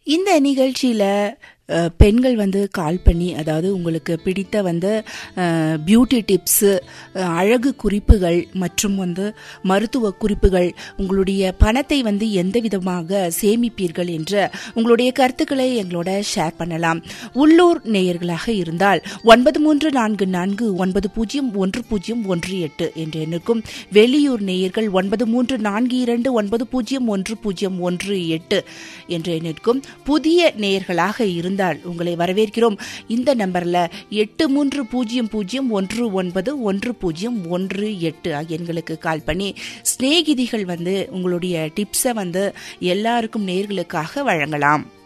இந்த நிகழ்ச்சியில் அஹ், பெண்கள் வந்து கால் பண்ணி அதாவது உங்களுக்கு பிடித்த வந்து பியூட்டி டிப்ஸு அழகு குறிப்புகள் மற்றும் வந்து மருத்துவ குறிப்புகள் உங்களுடைய பணத்தை வந்து எந்த விதமாக சேமிப்பீர்கள் என்ற உங்களுடைய கருத்துக்களை எங்களோட ஷேர் பண்ணலாம் உள்ளூர் நேயர்களாக இருந்தால் ஒன்பது மூன்று நான்கு நான்கு ஒன்பது பூஜ்ஜியம் ஒன்று பூஜ்ஜியம் ஒன்று எட்டு என்ற எண்ணிற்கும் வெளியூர் நேயர்கள் ஒன்பது மூன்று நான்கு இரண்டு ஒன்பது பூஜ்ஜியம் ஒன்று பூஜ்ஜியம் ஒன்று எட்டு என்ற எண்ணிற்கும் புதிய நேயர்களாக இருந்தால் உங்களை வரவேற்கிறோம் இந்த நம்பர்ல எட்டு மூன்று பூஜ்ஜியம் பூஜ்ஜியம் ஒன்று ஒன்பது ஒன்று பூஜ்ஜியம் ஒன்று எட்டு ஆகிய எண்களுக்கு கால் பண்ணி சிநேகிதிகள் வந்து உங்களுடைய டிப்ஸை வந்து எல்லாருக்கும் நேர்களுக்காக வழங்கலாம்